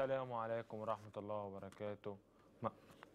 السلام عليكم ورحمة الله وبركاته م...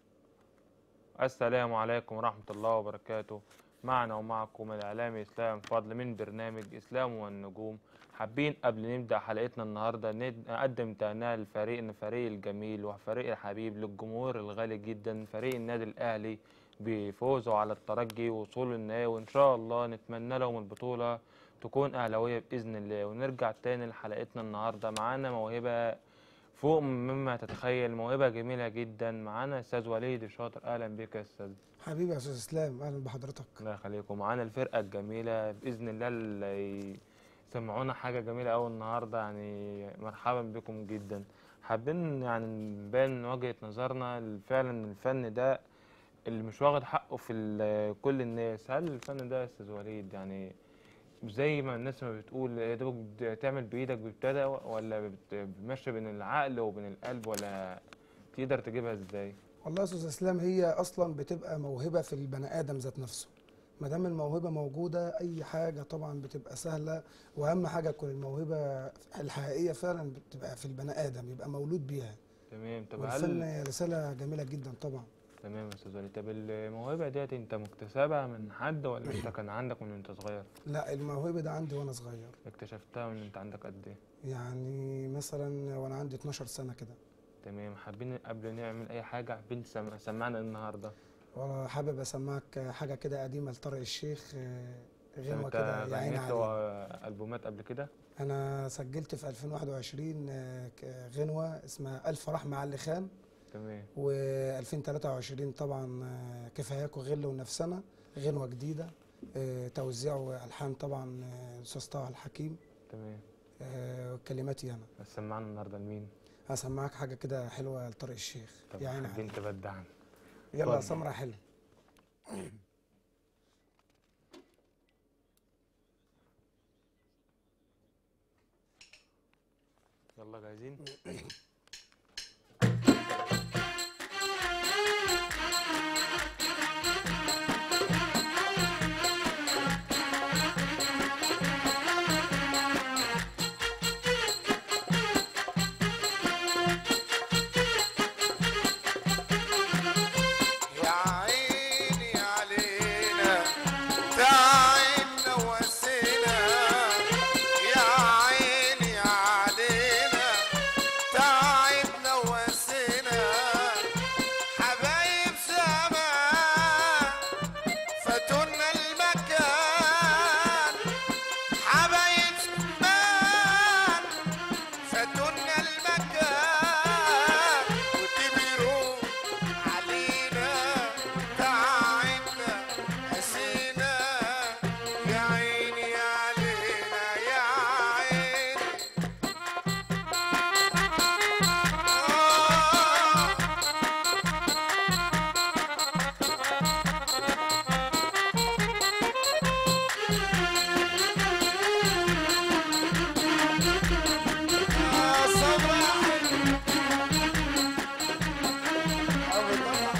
السلام عليكم ورحمة الله وبركاته معنا ومعكم الإعلامي إسلام فضل من برنامج إسلام والنجوم حابين قبل نبدأ حلقتنا النهاردة ند- نقدم تهنئة لفريقنا فريق الجميل وفريق الحبيب للجمهور الغالي جدا فريق النادي الأهلي بفوزه على الترجي ووصوله النهائي وإن شاء الله نتمنى لهم البطولة تكون أهلاوية بإذن الله ونرجع تاني لحلقتنا النهاردة معانا موهبة فوق مما تتخيل موهبة جميلة جدا معانا أستاذ وليد الشاطر أهلا بك يا أستاذ حبيبي يا استاذ اسلام اهلا بحضرتك الله يخليكم معانا الفرقة الجميلة بإذن الله اللي يسمعونا حاجة جميلة أوي النهاردة يعني مرحبا بكم جدا حابين يعني نبان وجهة نظرنا فعلا الفن ده اللي مش واخد حقه في ال- كل الناس هل الفن ده يا أستاذ وليد يعني زي ما الناس ما بتقول يا دوب تعمل بإيدك بتبتدى ولا بت- بتمشي بين العقل وبين القلب ولا تقدر تجيبها ازاي؟ والله يا استاذ اسلام هي اصلا بتبقى موهبه في البني ادم ذات نفسه ما دام الموهبه موجوده اي حاجه طبعا بتبقى سهله واهم حاجه تكون الموهبه الحقيقيه فعلا بتبقى في البني ادم يبقى مولود بيها تمام طب والفن هل رساله جميله جدا طبعا تمام يا استاذ وليد طب الموهبة ديت انت مكتسبها من حد ولا انت كان عندك من وانت صغير؟ لا الموهبه ده عندي وانا صغير اكتشفتها من انت عندك قد ايه؟ يعني مثلا وانا عندي 12 سنه كده تمام حابين قبل نعمل اي حاجة حابين تسم- سمعنا النهاردة وانا حابب اسمعك حاجه كده قديمه لطارق الشيخ آه، غنوه انت كده يا عيني غنيت عليك له ألبومات قبل كده؟ انا سجلت في 2021 آه، ك- غنوه اسمها الف رحمه علي خان تمام و2023 طبعا آه، كفاياك وغل ونفسنا غنوه جديده آه، توزيع والحان طبعا آه، الاستاذ طه الحكيم تمام آه، وكلماتي انا بس سمعنا النهاردة لمين؟ هسمعك حاجه كده حلوه لطارق الشيخ طب يا عيني حابين عليك تبدعنا يلا يا اتفضل. سمره حلو يلا جاهزين؟ يا عيني علينا تعبنا وسينا يا عيني علينا تعبنا وسينا حبايب زمان فاتونا المكان حبايب زمان فاتونا المكان وكبروا علينا تعبنا قسينا يا عيني علينا يا عيني آه آه صباح أبو طبعا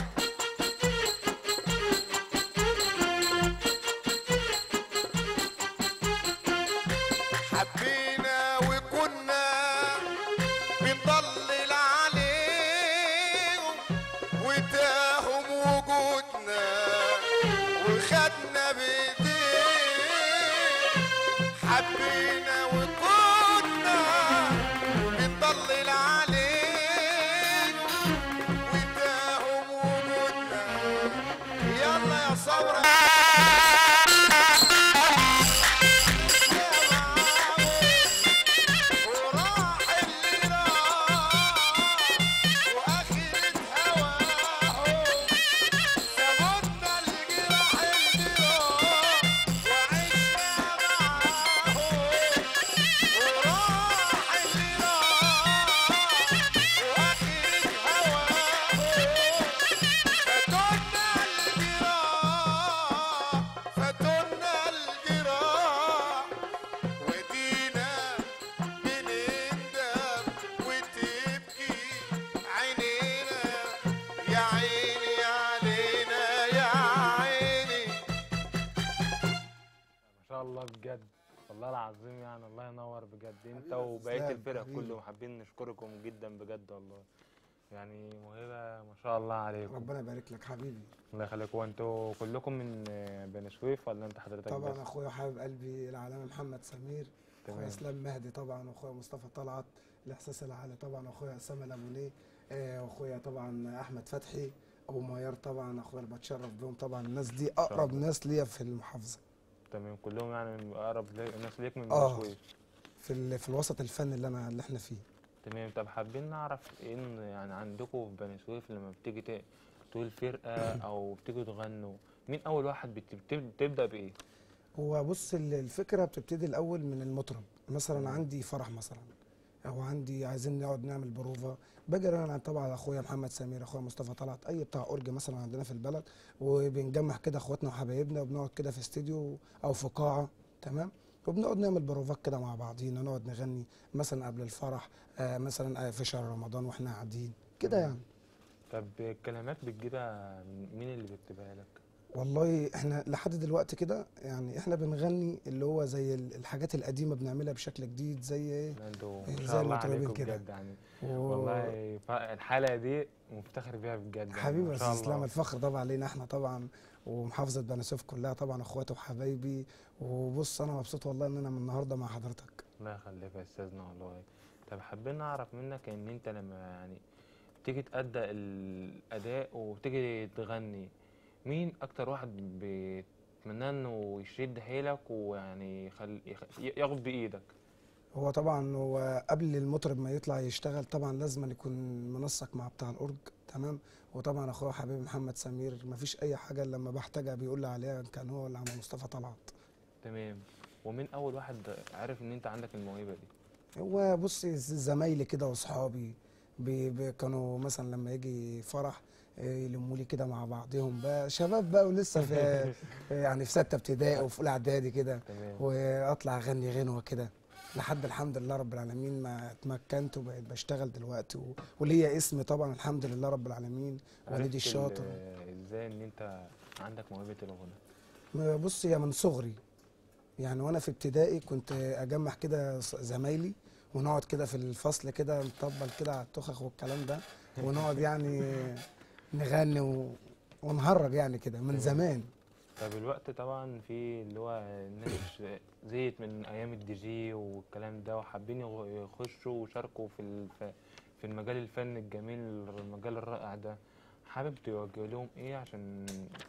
حبينا وكنا بنضلل عليهم وتاهم وجودنا وخدنا بايديهم حبينا وكنا بنضلل عليهم وتاهم وجودنا يلا يا ثوره وراح اللي راح واخرة هواهم سابونا الجراح الجراح وعشنا معاهم وراح اللي راح واخرة هواهم فاتونا الجراح فاتونا الجراح ودينا بنندم وتبكي عينينا يا عيني علينا يا عيني ما شاء الله بجد والله العظيم يعني الله ينور بجد انت حبيبي يا وبقيه إسلام، الفرق حبيبي. كلهم حابين نشكركم جدا بجد والله يعني موهبه ما شاء الله عليكم ربنا يبارك لك حبيبي الله يخليك وانتوا كلكم من آه، بني سويف ولا انت حضرتك طبعا بس؟ اخويا وحبيب قلبي العلامه محمد سمير تمام. اخويا اسلام مهدي طبعا واخويا مصطفى طلعت الاحساس العالي طبعا واخويا اسامه لابونيه آه، واخويا طبعا احمد فتحي ابو ميار طبعا اخويا اللي بتشرف بهم طبعا الناس دي اقرب الله. ناس ليا في المحافظه تمام كلهم يعني من اقرب لي- ناس ليك من آه. بني سويف في ال- في الوسط الفني اللي انا اللي احنا فيه تمام طب حابين نعرف ان يعني عندكم في بني سويف لما بتيجي ت- تقول فرقه او بتيجوا تغنوا مين اول واحد بت- بت- بتبدا بايه؟ هو بص ال- الفكره بتبتدي الاول من المطرب مثلا تمام. عندي فرح مثلا او عندي عايزين نقعد نعمل بروفه باجي انا طبعا على اخويا محمد سمير اخويا مصطفى طلعت اي بتاع اورج مثلا عندنا في البلد وبنجمع كده اخواتنا وحبايبنا وبنقعد كده في استديو او في قاعه تمام وبنقعد نعمل بروفات كده مع بعضينا نقعد نغني مثلا قبل الفرح آه مثلا آه في شهر رمضان واحنا قاعدين كده تمام. يعني طب الكلمات بتجيبها من- مين اللي بيكتبها لك؟ والله احنا لحد دلوقتي كده يعني احنا بنغني اللي هو زي ال- الحاجات القديمه بنعملها بشكل جديد زي ايه لا انتوا إيه، ما زي شاء الله المطربين عليكم كده. بجد يعني و- والله ف- الحلقه دي مفتخر بيها بجد يعني حبيبي ما يا شاء استاذ اسلام الله الفخر طبعا لينا احنا طبعا ومحافظه بني سويف كلها طبعا اخواتي وحبايبي وبص انا مبسوط والله ان انا من النهارده مع حضرتك الله يخليك يا استاذنا والله طب حابين نعرف منك ان انت لما يعني تيجي تأدى الاداء وتيجي تغني مين اكتر واحد بيتمنى انه يشد حيلك ويعني يخل... يخ- ياخد بايدك هو طبعا هو قبل المطرب ما يطلع يشتغل طبعا لازم أن يكون منسق مع بتاع الاورج تمام وطبعا اخويا حبيبي محمد سمير ما فيش اي حاجه لما بحتاجها بيقول لي عليها كان هو اللي عمل مصطفى طلعت تمام ومين اول واحد عرف ان انت عندك الموهبه دي هو بص زمايلي كده واصحابي بي بي كانوا مثلا لما يجي فرح إيه، يلموا لي كده مع بعضهم بقى شباب بقى ولسه في يعني في سته ابتدائي وفي اولى اعدادي كده تمام واطلع اغني غنوه كده لحد الحمد لله رب العالمين ما اتمكنت وبقيت بشتغل دلوقتي و- وليا اسم طبعا الحمد لله رب العالمين عرفت والدي الشاطر ال- ازاي ان انت عندك موهبه الغنى بص هي من صغري يعني وانا في ابتدائي كنت اجمع كده ص- زمايلي ونقعد كده في الفصل كده نطبل كده على التخخ والكلام ده ونقعد يعني نغني و... ونهرج يعني كده من تمام. زمان طب الوقت طبعا في اللي هو الناس زهقت من ايام الدي جي والكلام ده وحابين يغ- يخشوا ويشاركوا في ال- ف- في المجال الفني الجميل المجال الرائع ده حابب توجه لهم ايه عشان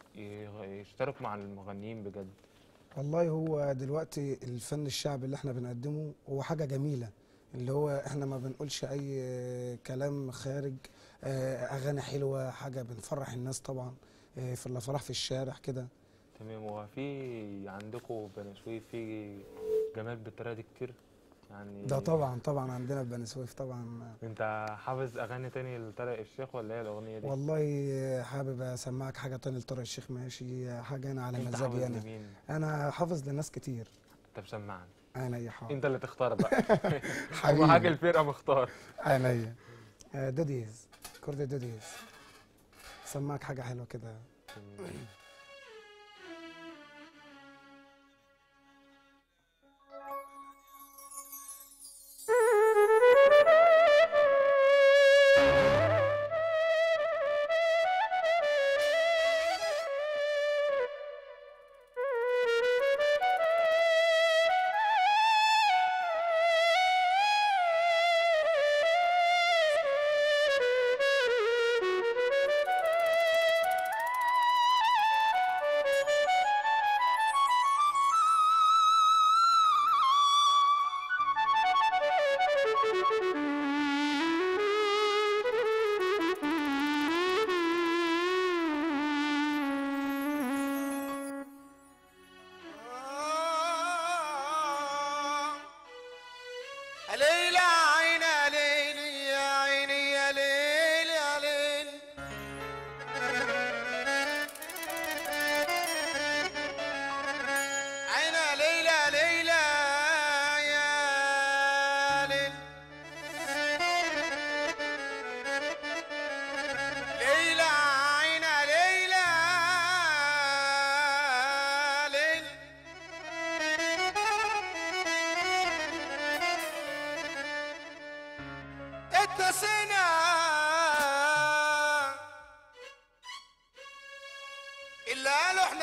يغ- يشتركوا مع المغنيين بجد والله هو دلوقتي الفن الشعبي اللي احنا بنقدمه هو حاجة جميلة اللي هو احنا ما بنقولش اي كلام خارج اه، اغاني حلوة حاجة بنفرح الناس طبعا اه، في الافراح في الشارع كده تمام وفي عندكم في بني سويف في جمال بالطريقه دي كتير يعني ده طبعا طبعا عندنا في بني سويف طبعا انت حافظ اغاني تاني لطارق الشيخ ولا هي الاغنيه دي؟ والله حابب اسمعك حاجة تانية لطارق الشيخ ماشي حاجة انا على انت حافظ مزاجي انا لمين؟ انا حافظ لناس كتير طب سمعني عينيا حاضر انت اللي تختار بقى حبيبي. اهم حاجه الفرقه مختار عينيا اه، دوديز كورد دوديز سمعك حاجة حلوة كده Thank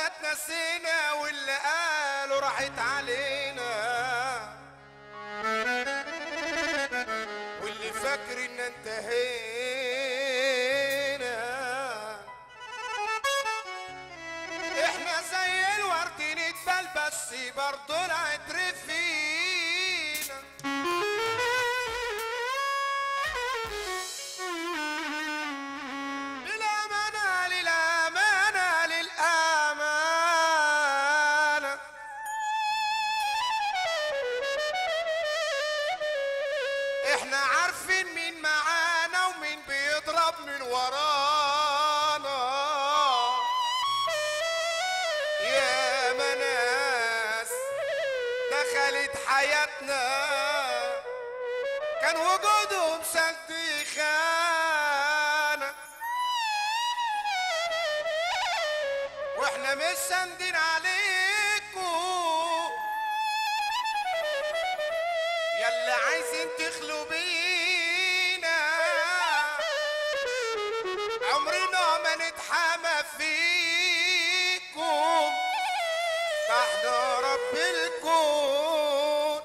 ولا اتنسينا واللي قالوا راحت علينا واللي فاكر ان انتهينا احنا زي الورد نتبل بس برضه العطر فينا للأمانة للأمانة للأمانة احنا عارفين مين معانا ومين بيضرب من ورانا يا ناس دخلت حياتنا كان وجودهم سد خانه واحنا مش ساندين عليكم يلا عايزين تخلوا بينا عمرنا ما نتحامى فيكم بعد رب الكون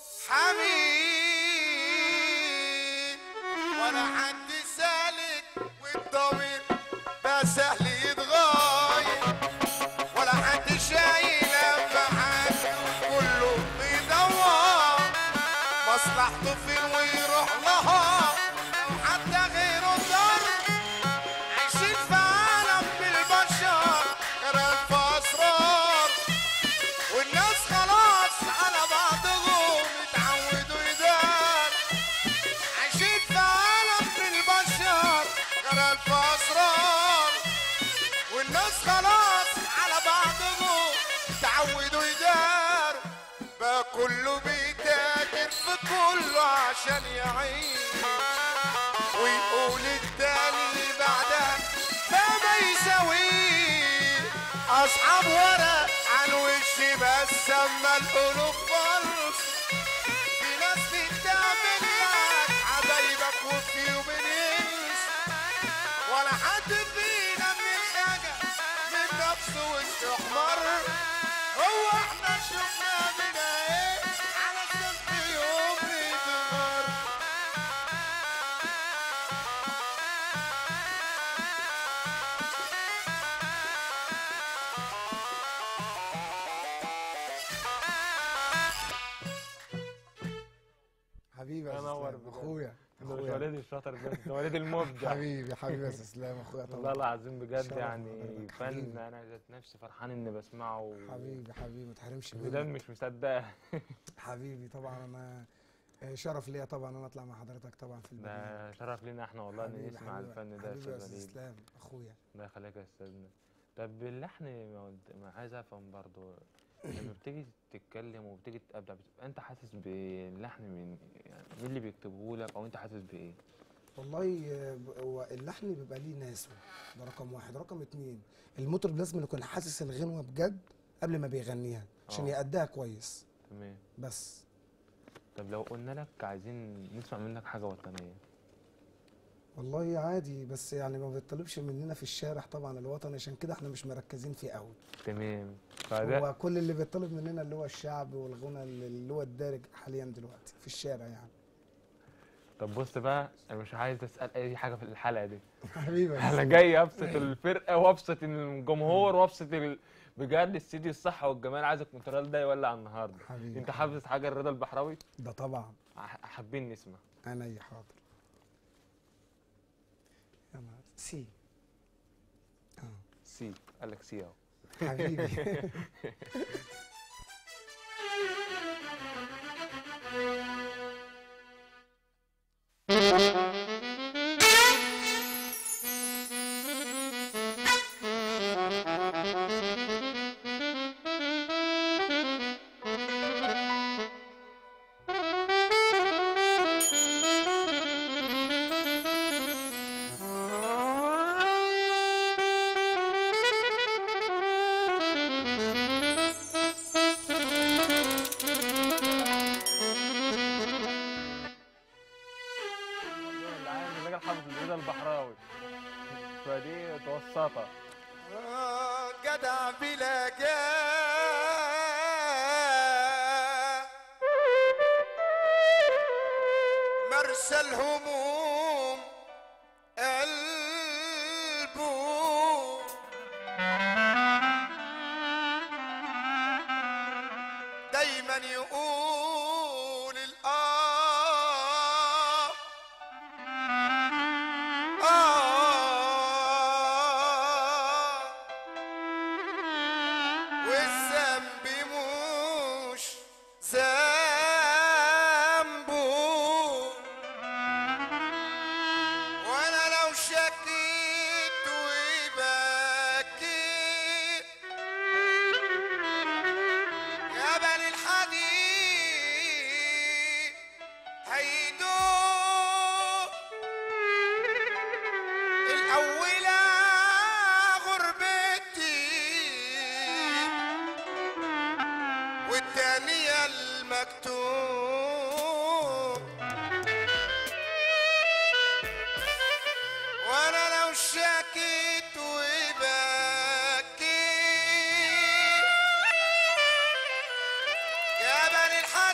حميد ولا حد سالك والضمير بقى سهل يتغير ولا حد شايل هم حد كله بيدور مصلحته فين ويروح لها لو حتى غيره ضر عايشين في عالم بالبشر غرق في اسرار والناس خلاص على بعضهم اتعودوا يدار عايشين في عالم بالبشر غرق في اسرار والناس خلاص على بعضهم تعودوا يداروا بقى كله بيتاجر في كله عشان يعيش ويقول التاني بعدها فما يساويه اصحاب ورق على الوش بس اما القلوب خالص في ناس بتعمل لك حبايبك وفي يوم الانس ولا حد فينا من حاجة من نفسه وش احمر هو احنا شفنا بنا ايه علشان في يوم نتغر حبيبي يا أنور اسلام بجد. اخويا ده مش اخويا وليد الشاطر بس ده وليد المبدع حبيبي حبيبي يا اسلام اخويا والله طبعا العظيم بجد شرف يعني حضرتك، فن حبيبي. انا ذات نفسي فرحان اني بسمعه حبيبي حبيبي ما تحرمش بدل مني مش مصدقها حبيبي طبعا انا آه، شرف ليا طبعا انا اطلع مع حضرتك طبعا في البرنامج ده شرف لينا احنا والله ان حبيبي، نسمع حبيبي، الفن ده يا حبيبي يا استاذ استاذ وليد اسلام اخويا الله يخليك يا استاذنا طب اللحن ما قلت- ما عايز افهم برضو لما بتيجي تتكلم وبتيجي تبدع بتبقى انت حاسس باللحن من يعني مين اللي بيكتبه لك او انت حاسس بايه؟ والله آه، ب- هو اللحن بيبقى ليه ناسه ده رقم واحد رقم اتنين المطرب لازم يكون حاسس الغنوه بجد قبل ما بيغنيها عشان آه. يأديها كويس تمام بس طب لو قلنا لك عايزين نسمع منك حاجه وطنيه والله عادي بس يعني ما بيطلبش مننا في الشارع طبعا الوطني عشان كده احنا مش مركزين فيه قوي تمام فده هو كل اللي بيطلب مننا اللي هو الشعب والغنى اللي هو الدارج حاليا دلوقتي في الشارع يعني طب بص بقى انا مش عايز اسال اي حاجه في الحلقه دي حبيبي يا انا أستاذ. جاي ابسط الفرقه وابسط الجمهور وابسط ال... بجد السيدي الصحه والجمال عايزك المونترال ده يولع النهارده حبيبي انت حافظ حاجه الرضا البحراوي ده طبعا ح- حابين نسمع عينيا حاضر يا نهار سي اه سي قال لك سي اهو حبيبي الراجل حافظ الرضا البحراوي فدي متوسطه آه، جدع بلا جاه مرسى الهموم قلبه دايما يقول الآه آه والذنب مش ذنبه وانا لو شكيت وبكيت جبل الحديد هيدوق الأولى غربتي والتانية المكتوب وانا لو شكيت وبكيت جبل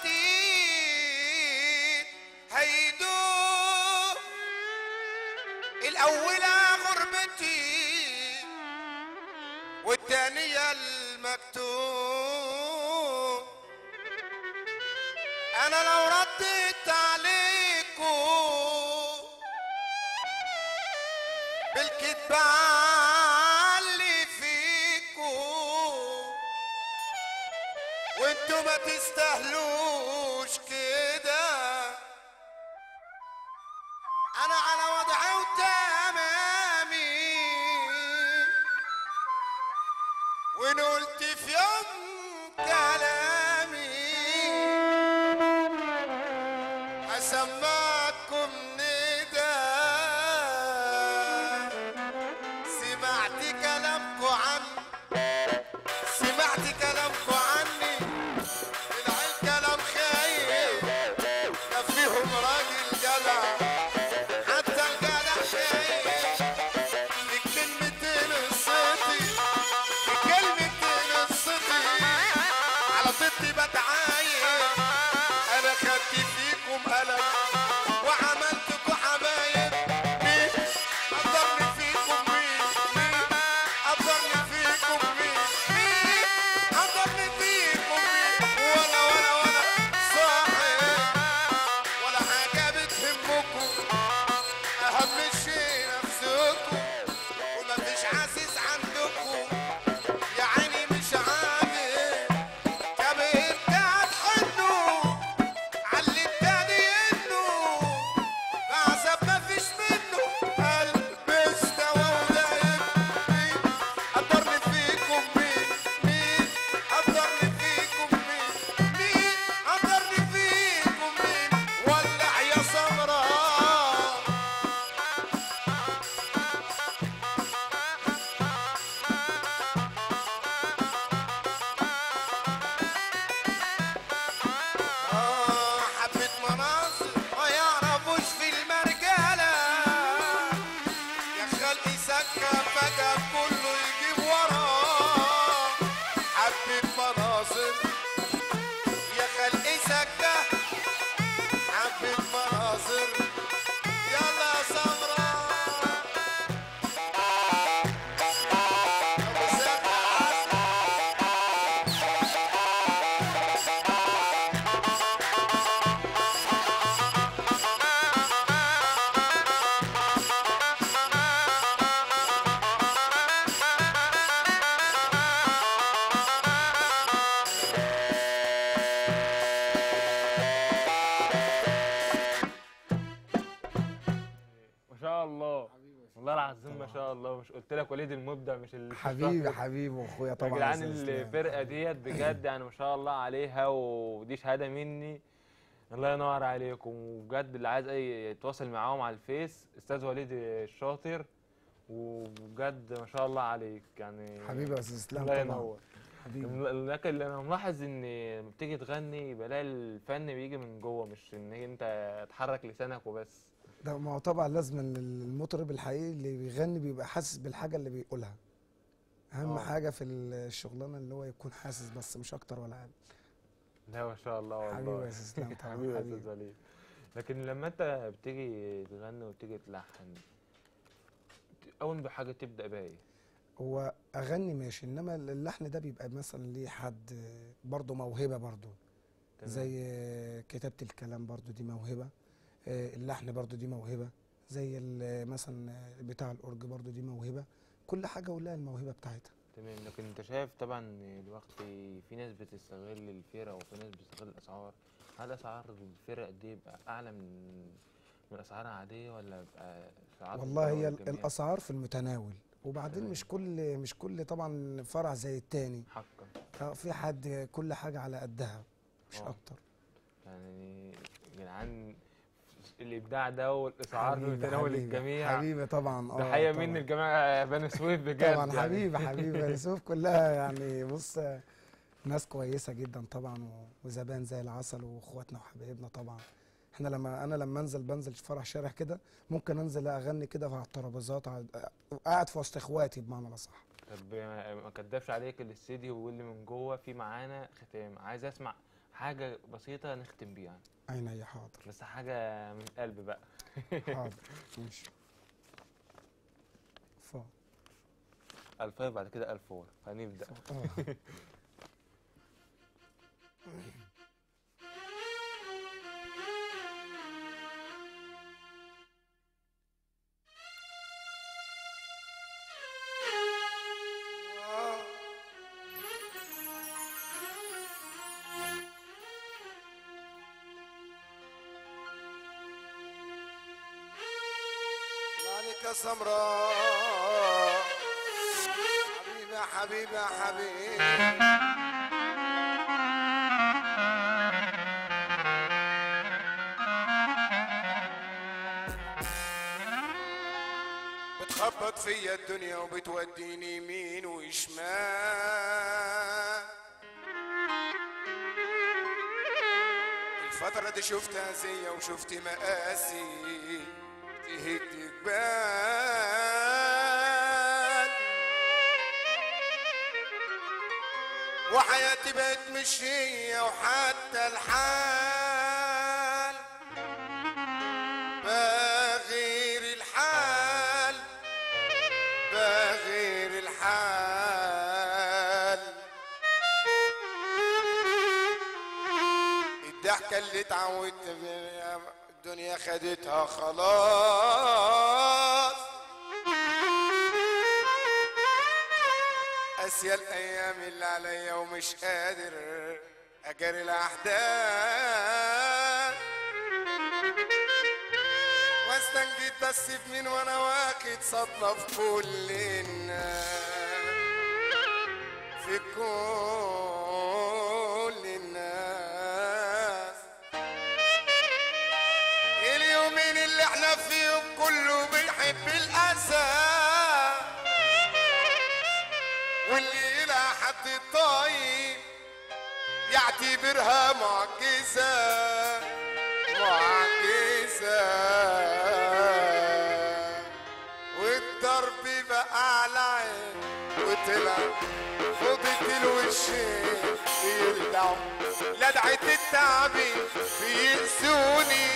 الحديد هيدوق الأولى غربتي والتانية المكتوب أنا لو رديت عليكم بالكذب اللي فيكم وانتوا ما تستاهلوش كده انا على وضعي وتمامي وان قلت في يوم كلامي هسمعكم ندى سمعت كلامكم عني سمعت كلامكم عني العيل كلام خايف ده فيهم راجل جدع حتى الجدع خايف بكلمتين الصوتي بكلمتين الصوتي على طيبتي بتعايب انا خدت فيكم قلم وعملتكم حبايب مين قدرني فيكم مين مين قدرني فيكم مين مين قدرني فيكم مين ولا ولا ولا صاحب ولا حاجة بتهمكم أهم شيء نفسكم ومفيش عزيز عندكم يا عيني مش عادل كبير قاعد حنه علي التاني انه عذاب مفيش منه قلب استوى ودايب مين قدرني فيكم مين مين قدرني فيكم مين مين قدرني فيكم مين ولع يا سمراء آه، حبة مناظر ما يعرفوش في المرجلة يا خلقي سكة فجأة كله يجيب وراه حبة مناظر يا خلقي سكة حبة مناظر يلا يا سمرة أبو سمرة ما شاء الله والله العظيم ما شاء الله مش قلت لك وليد المبدع مش ال- حبيبي حبيبي واخويا يا طبعا جدعان أستاذ إسلام. الفرقه ديت بجد يعني ما شاء الله عليها ودي شهاده مني الله ينور عليكم وبجد اللي عايز اي يتواصل معاهم على الفيس استاذ وليد الشاطر وبجد ما شاء الله عليك يعني حبيبي يا استاذ اسلام الله طبعا ينور حبيبي لكن اللي انا ملاحظ ان لما بتيجي تغني بلاقي الفن بيجي من جوه مش ان انت تحرك لسانك وبس ده ما هو طبعا لازم إن المطرب الحقيقي اللي بيغني بيبقى حاسس بالحاجه اللي بيقولها اهم آه. حاجه في الشغلانه اللي هو يكون حاسس بس مش اكتر ولا اقل لا ما شاء الله والله حبيبي يا أستاذ إسلام طبعاً، حبيبي يا حبيبي. استاذ وليد لكن لما انت بتيجي تغني وتيجي تلحن اول بحاجه تبدا بيها ايه هو اغني ماشي انما اللحن ده بيبقى مثلا ليه حد برضه موهبه برضه تمام. زي كتابه الكلام برضه دي موهبه آه، اللحن برضه دي موهبه زي ال- مثلا بتاع الاورج برضه دي موهبه كل حاجه ولها الموهبه بتاعتها تمام لكن انت شايف طبعا الوقت في ناس بتستغل الفرق وفي ناس بتستغل الاسعار هل اسعار الفرق دي يبقى اعلى من من اسعارها عاديه ولا يبقى اسعار والله هي متناول ال- الجميع؟ الاسعار في المتناول وبعدين تمام. مش كل مش كل طبعا فرع زي التاني حقا آه، في حد كل حاجه على قدها مش آه. اكتر يعني يا جدعان الابداع ده والاسعار حبيبي- متناول حبيبي- الجميع حبيبي طبعا اه تحيه طبعاً. مني لجماعه بني سويف بجد طبعا يعني. حبيبي حبيبي بني سويف كلها يعني بص ناس كويسه جدا طبعا و- وزبائن زي العسل واخواتنا وحبايبنا طبعا احنا لما انا لما انزل بنزل فرح شارع كده ممكن انزل اغني كده على الترابيزات على- قاعد في وسط اخواتي بمعنى الاصح طب ما ما كدبش عليك الاستديو ويقول لي من جوه في معانا ختام عايز اسمع حاجه بسيطه نختم بيها عيني حاضر بس حاجه من القلب بقى حاضر ماشي ف الفايف بعد كده الف ورا هنبدا آه. عليك سمراء حبيبة حبيبة حبيبة بتخبط فيا الدنيا وبتوديني يمين وشمال الفترة دي شفت أذية وشفت مقاسي تهد جبال وحياتي بقت مش هي وحتى الحال بغير الحال بغير الحال الضحكة اللي اتعودت بيها الدنيا خدتها خلاص قاسية الأيام اللي عليا ومش قادر أجاري الأحداث واستنجد بس في مين وأنا واخد صدمة في كل الناس في كل الناس اليومين اللي احنا فيهم كله بيحب الأسى واللي يلاقي حد طيب يعتبرها معجزة معجزة والضرب بقى على عين وطلع فضة الوشين بيلدعوا لدعة التعبين بيأذوني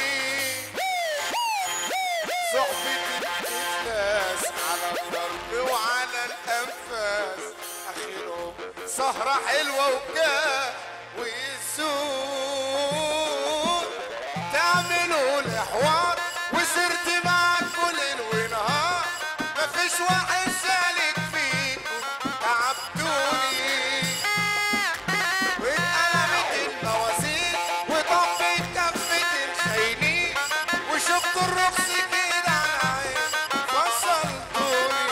صحبة الناس على الضرب وعلى الأنفاس آخرهم سهرة حلوة وكان ويسود تعملوا الحوار وسرت معاك كل ونهار مفيش واحد سالك فيكم تعبتوني واتقلبت الموازين وطبت كفة الخاينين وشفتوا الرخص كده على عين فصلتوني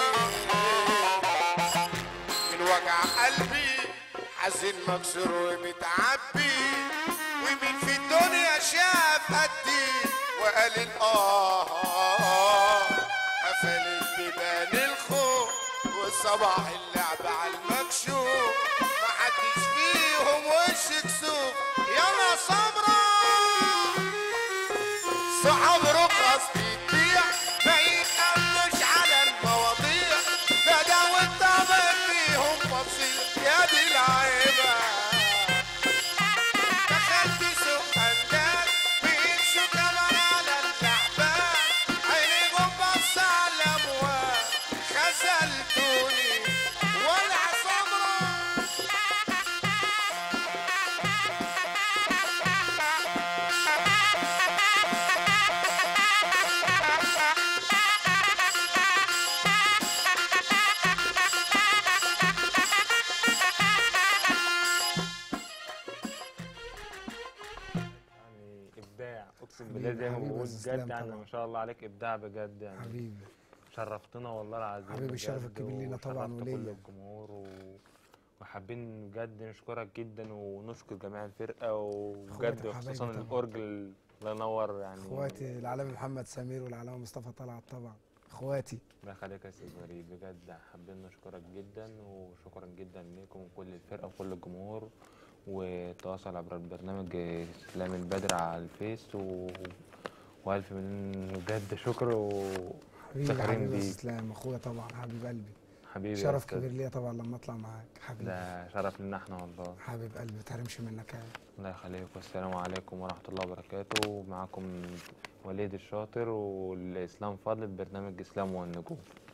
من وجع قلبي حزين مكسور ومتعبي ومين في الدنيا شاف قدي وقال الآه قفلت بيبان الخوف وصباح اللعب على المكشوف محدش فيهم وش كسوف يلا صبرا صحاب رخص بتبيع ما يتقلش على المواضيع ده ده والطبل فيهم غسلتوني ولا صبرا يعني ابداع اقسم حبيبي- بالله زي ما حبيبي يا بقول أستاذ بجد إسلام يعني طبعا. ما شاء الله عليك ابداع بجد يعني حبيبي شرفتنا والله العظيم حبيبي، الشرف بجد الكبير لينا طبعاً وشرفت وليا. كل الجمهور و... وحابين بجد نشكرك جدا ونشكر جميع الفرقه وبجد إخواتي وخصوصا وحبايبي طبعاً. الاورج اللي نور يعني اخواتي العالمي محمد سمير والعالمي مصطفى طلعت طبعا اخواتي الله يخليك يا استاذ وليد بجد حابين نشكرك جدا وشكرا جدا ليكم وكل الفرقه وكل الجمهور وتواصل عبر البرنامج اسلام البدر على الفيس و... والف من بجد شكر حبيبي وفخرين حبيبي يا بيك اسلام اخويا طبعا حبيب قلبي حبيبي يا شرف أستاذ. كبير ليا طبعا لما اطلع معاك حبيبي ده شرف لنا احنا والله حبيب قلبي ما تحرمش منك يعني الله يخليك والسلام عليكم ورحمة الله وبركاته معكم وليد الشاطر والإسلام فضل في برنامج إسلام والنجوم